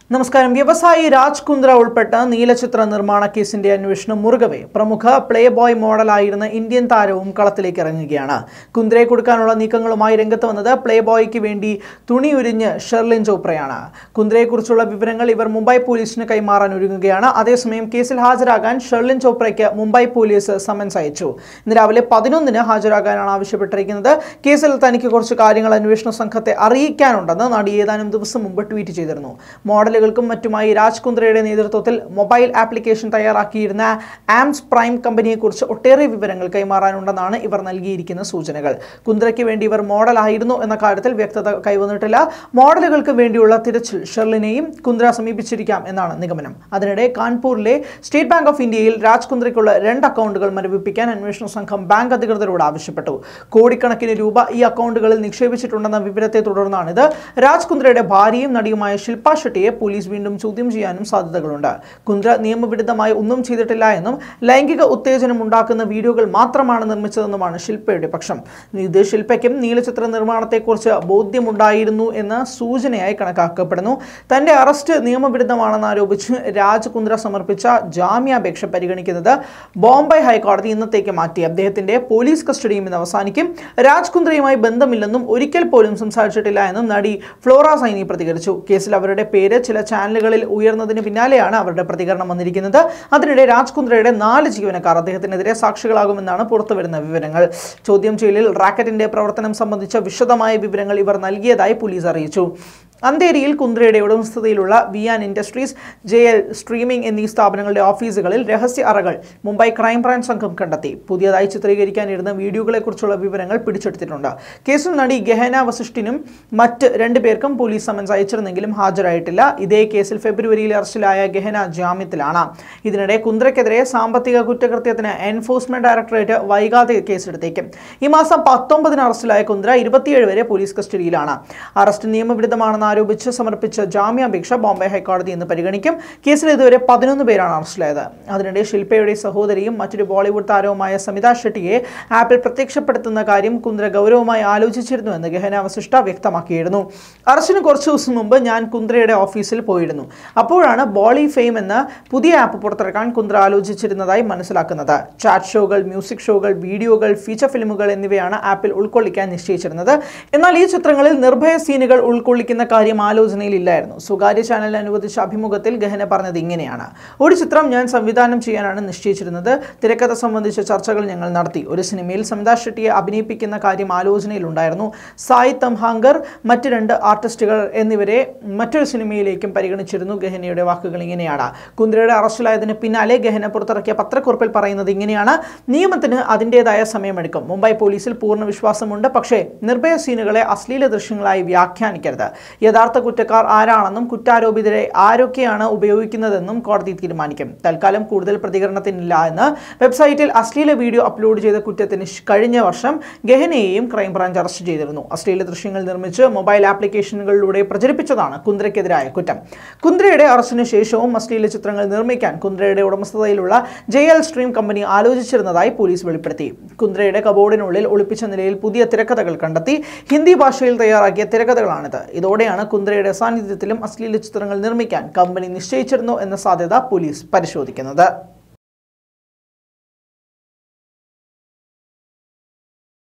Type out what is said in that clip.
നമസ്കാരം വ്യവസായി രാജ് കുന്ദ്ര ഉൾപ്പെട്ട നീലചിത്ര നിർമ്മാണ കേസിന്റെ അന്വേഷണം മുറുകവെ പ്രമുഖ പ്ലേ ബോയ് മോഡലായിരുന്ന ഇന്ത്യൻ താരവും കളത്തിലേക്ക് ഇറങ്ങുകയാണ് കുന്ദ്രയെ കൊടുക്കാനുള്ള നീക്കങ്ങളുമായി രംഗത്ത് വന്നത് പ്ലേ ബോയ്ക്ക് വേണ്ടി തുണിയുരിഞ്ഞ് ഷെർലിൻ ചോപ്രയാണ് കുന്ദ്രയെക്കുറിച്ചുള്ള വിവരങ്ങൾ ഇവർ മുംബൈ പോലീസിന് കൈമാറാൻ ഒരുങ്ങുകയാണ് അതേസമയം കേസിൽ ഹാജരാകാൻ ഷെർലിൻ ചോപ്രയ്ക്ക് മുംബൈ പോലീസ് സമൻസ് അയച്ചു ഇന്ന് രാവിലെ പതിനൊന്നിന് ഹാജരാകാനാണ് ആവശ്യപ്പെട്ടിരിക്കുന്നത് കേസിൽ തനിക്ക് കുറച്ച് കാര്യങ്ങൾ അന്വേഷണ സംഘത്തെ അറിയിക്കാനുണ്ടെന്ന് നടി ഏതാനും ദിവസം മുമ്പ് ട്വീറ്റ് ചെയ്തിരുന്നു മോഡലുകൾക്കും മറ്റുമായി രാജ് കുന്ദ്രയുടെ നേതൃത്വത്തിൽ മൊബൈൽ ആപ്ലിക്കേഷൻ തയ്യാറാക്കിയിരുന്ന ആംസ് പ്രൈം കമ്പനിയെക്കുറിച്ച് ഒട്ടേറെ വിവരങ്ങൾ കൈമാറാനുണ്ടെന്നാണ് ഇവർ നൽകിയിരിക്കുന്ന സൂചനകൾ കുന്ദ്രയ്ക്ക് വേണ്ടി ഇവർ മോഡലായിരുന്നു എന്ന കാര്യത്തിൽ വ്യക്തത കൈവന്നിട്ടില്ല മോഡലുകൾക്ക് വേണ്ടിയുള്ള തിരച്ചിൽ ഷെർലിനെയും കുന്ദ്ര സമീപിച്ചിരിക്കാം എന്നാണ് നിഗമനം അതിനിടെ കാൺപൂരിലെ സ്റ്റേറ്റ് ബാങ്ക് ഓഫ് ഇന്ത്യയിൽ രാജ് കുന്ദ്രയ്ക്കുള്ള രണ്ട് അക്കൗണ്ടുകൾ മരവിപ്പിക്കാൻ അന്വേഷണ സംഘം ബാങ്ക് അധികൃതരോട് ആവശ്യപ്പെട്ടു കോടിക്കണക്കിന് രൂപ ഈ അക്കൗണ്ടുകളിൽ നിക്ഷേപിച്ചിട്ടുണ്ടെന്ന വിവരത്തെ തുടർന്നാണിത് രാജ് കുന്ദ്രയുടെ ഭാര്യയും നടിയുമായ ശില്പ ഷെട്ടിയെ പോലീസ് വീണ്ടും ചോദ്യം ചെയ്യാനും സാധ്യതകളുണ്ട് കുന്ദ്ര നിയമവിരുദ്ധമായി ഒന്നും ചെയ്തിട്ടില്ല എന്നും ലൈംഗിക ഉത്തേജനം ഉണ്ടാക്കുന്ന വീഡിയോകൾ മാത്രമാണ് നിർമ്മിച്ചതെന്നുമാണ് ശില്പയുടെ പക്ഷം ഇത് ശില്പയ്ക്കും നീലചിത്ര നിർമ്മാണത്തെക്കുറിച്ച് ബോധ്യമുണ്ടായിരുന്നു എന്ന സൂചനയായി കണക്കാക്കപ്പെടുന്നു തന്റെ അറസ്റ്റ് നിയമവിരുദ്ധമാണെന്ന് ആരോപിച്ച് രാജ് കുന്ദ്ര സമർപ്പിച്ച ജാമ്യാപേക്ഷ പരിഗണിക്കുന്നത് ബോംബെ ഹൈക്കോടതി ഇന്നത്തേക്ക് മാറ്റി അദ്ദേഹത്തിന്റെ പോലീസ് കസ്റ്റഡിയും ഇന്ന് അവസാനിക്കും രാജ് കുന്ദ്രയുമായി ബന്ധമില്ലെന്നും ഒരിക്കൽ പോലും സംസാരിച്ചിട്ടില്ല എന്നും നടി ഫ്ലോറ സൈനി പ്രതികരിച്ചു കേസിൽ അവരുടെ പേര് ചില ചാനലുകളിൽ ഉയർന്നതിന് പിന്നാലെയാണ് അവരുടെ പ്രതികരണം വന്നിരിക്കുന്നത് അതിനിടെ രാജ് കുന്ദ്രയുടെ നാല് ജീവനക്കാർ അദ്ദേഹത്തിനെതിരെ സാക്ഷികളാകുമെന്നാണ് പുറത്തുവരുന്ന വിവരങ്ങൾ ചോദ്യം ചെയ്യലിൽ റാക്കറ്റിന്റെ പ്രവർത്തനം സംബന്ധിച്ച വിശദമായ വിവരങ്ങൾ ഇവർ നൽകിയതായി പോലീസ് അറിയിച്ചു അന്തേരിയിൽ കുന്ദ്രയുടെ ഉടമസ്ഥതയിലുള്ള Viaan industries J L streaming എന്നീ സ്ഥാപനങ്ങളുടെ ഓഫീസുകളിൽ രഹസ്യ അറകൾ മുംബൈ ക്രൈംബ്രാഞ്ച് സംഘം കണ്ടെത്തി പുതിയതായി ചിത്രീകരിക്കാനിരുന്ന വീഡിയോകളെക്കുറിച്ചുള്ള വിവരങ്ങൾ പിടിച്ചെടുത്തിട്ടുണ്ട് കേസിൽ നടി ഗഹന വസിഷ്ഠിനും മറ്റ് രണ്ടു പേർക്കും പോലീസ് സമൻസ് അയച്ചിരുന്നെങ്കിലും ഹാജരായിട്ടില്ല ഇതേ കേസിൽ ഫെബ്രുവരിയിൽ അറസ്റ്റിലായ ഗഹന ജാമ്യത്തിലാണ് ഇതിനിടെ കുന്ദ്രയ്ക്കെതിരെ സാമ്പത്തിക കുറ്റകൃത്യത്തിന് എൻഫോഴ്സ്മെന്റ് ഡയറക്ടറേറ്റ് വൈകാതെ കേസെടുത്തേക്കും ഈ മാസം പത്തൊമ്പതിന് അറസ്റ്റിലായ കുന്ദ്ര ഇരുപത്തിയേഴ് വരെ പോലീസ് കസ്റ്റഡിയിലാണ് അറസ്റ്റ് നിയമവിരുദ്ധമാണെന്ന് ആരോപിച്ച് സമർപ്പിച്ച ജാമ്യാപേക്ഷ ബോംബെ ഹൈക്കോടതി ഇന്ന് പരിഗണിക്കും കേസിൽ ഇതുവരെ പതിനൊന്ന് പേരാണ് അറസ്റ്റിലായത് അതിനിടെ ശില്പയുടെ സഹോദരിയും മറ്റൊരു ബോളിവുഡ് താരവുമായ സമിത ഷെട്ടിയെ ആപ്പിൽ പ്രത്യക്ഷപ്പെടുത്തുന്ന കാര്യം കുന്ദ്ര ഗൗരവമായി ആലോചിച്ചിരുന്നുവെന്ന് ഗഹന വസിഷ്ഠ വ്യക്തമാക്കിയിരുന്നു അറസ്റ്റിന് കുറച്ച് ദിവസം മുമ്പ് ഞാൻ കുന്ദ്രയുടെ ഓഫീസിൽ പോയിരുന്നു അപ്പോഴാണ് ബോളി ഫെയിം എന്ന പുതിയ ആപ്പ് പുറത്തിറക്കാൻ കുന്ദ്ര ആലോചിച്ചിരുന്നതായി മനസ്സിലാക്കുന്നത് ചാറ്റ് ഷോകൾ മ്യൂസിക് ഷോകൾ വീഡിയോകൾ ഫീച്ചർ ഫിലിമുകൾ എന്നിവയാണ് ആപ്പിൽ ഉൾക്കൊള്ളിക്കാൻ നിശ്ചയിച്ചിരുന്നത് എന്നാൽ ഈ ചിത്രങ്ങളിൽ നിർഭയ സീനുകൾ ഉൾക്കൊള്ളിക്കുന്ന കാര്യം ആലോചനയിലില്ലായിരുന്നു സ്വകാര്യ ചാനലിന് അനുവദിച്ച അഭിമുഖത്തിൽ ഗഹന പറഞ്ഞത് ഇങ്ങനെയാണ് ഒരു ചിത്രം ഞാൻ സംവിധാനം ചെയ്യാനാണ് നിശ്ചയിച്ചിരുന്നത് തിരക്കഥ സംബന്ധിച്ച ചർച്ചകൾ ഞങ്ങൾ നടത്തി ഒരു സിനിമയിൽ സമിത ഷെട്ടിയെ അഭിനയിപ്പിക്കുന്ന കാര്യം ആലോചനയിലുണ്ടായിരുന്നു സായി തംഹാങ്കർ മറ്റ് രണ്ട് ആർട്ടിസ്റ്റുകൾ എന്നിവരെ മറ്റൊരു സിനിമയിലേക്കും പരിഗണിച്ചിരുന്നു ഗഹനയുടെ വാക്കുകൾ ഇങ്ങനെയാണ് കുന്ദ്രയുടെ അറസ്റ്റിലായതിന് പിന്നാലെ ഗഹന പുറത്തിറക്കിയ പത്രക്കുറിപ്പിൽ പറയുന്നത് ഇങ്ങനെയാണ് നിയമത്തിന് അതിൻ്റെതായ സമയമെടുക്കും മുംബൈ പോലീസിൽ പൂർണ്ണ വിശ്വാസമുണ്ട് പക്ഷേ നിർഭയ സീനുകളെ അശ്ലീല ദൃശ്യങ്ങളായി വ്യാഖ്യാനിക്കരുത് യഥാർത്ഥ കുറ്റക്കാർ ആരാണെന്നും കുറ്റാരോപിതരെ ആരൊക്കെയാണ് ഉപയോഗിക്കുന്നതെന്നും കോടതി തീരുമാനിക്കും തൽക്കാലം കൂടുതൽ പ്രതികരണത്തിനില്ല എന്ന് വെബ്സൈറ്റിൽ അശ്ലീല വീഡിയോ അപ്ലോഡ് ചെയ്ത കുറ്റത്തിന് ശ്- കഴിഞ്ഞ വർഷം ഗഹനയെയും ക്രൈംബ്രാഞ്ച് അറസ്റ്റ് ചെയ്തിരുന്നു അശ്ലീല ദൃശ്യങ്ങൾ നിർമ്മിച്ച് മൊബൈൽ ആപ്ലിക്കേഷനുകളിലൂടെ പ്രചരിപ്പിച്ചതാണ് കുന്ദ്രയ്ക്കെതിരായ കുറ്റം കുന്ദ്രയുടെ അറസ്റ്റിന് ശേഷവും അശ്ലീല ചിത്രങ്ങൾ നിർമ്മിക്കാൻ കുന്ദ്രയുടെ ഉടമസ്ഥതയിലുള്ള ജെ എൽ സ്ട്രീം കമ്പനി ആലോചിച്ചിരുന്നതായി പോലീസ് വെളിപ്പെടുത്തി കുന്ദ്രയുടെ കബോർഡിനുള്ളിൽ ഒളിപ്പിച്ച നിലയിൽ പുതിയ തിരക്കഥകൾ കണ്ടെത്തി ഹിന്ദി ഭാഷയിൽ തയ്യാറാക്കിയ തിരക്കഥകളാണിത് ഇതോടെയാണ് കുന്ദ്രയുടെ സാന്നിധ്യത്തിലും അശ്ലീല ചിത്രങ്ങൾ നിർമ്മിക്കാൻ കമ്പനി നിശ്ചയിച്ചിരുന്നു എന്ന സാധ്യത പോലീസ് പരിശോധിക്കുന്നത്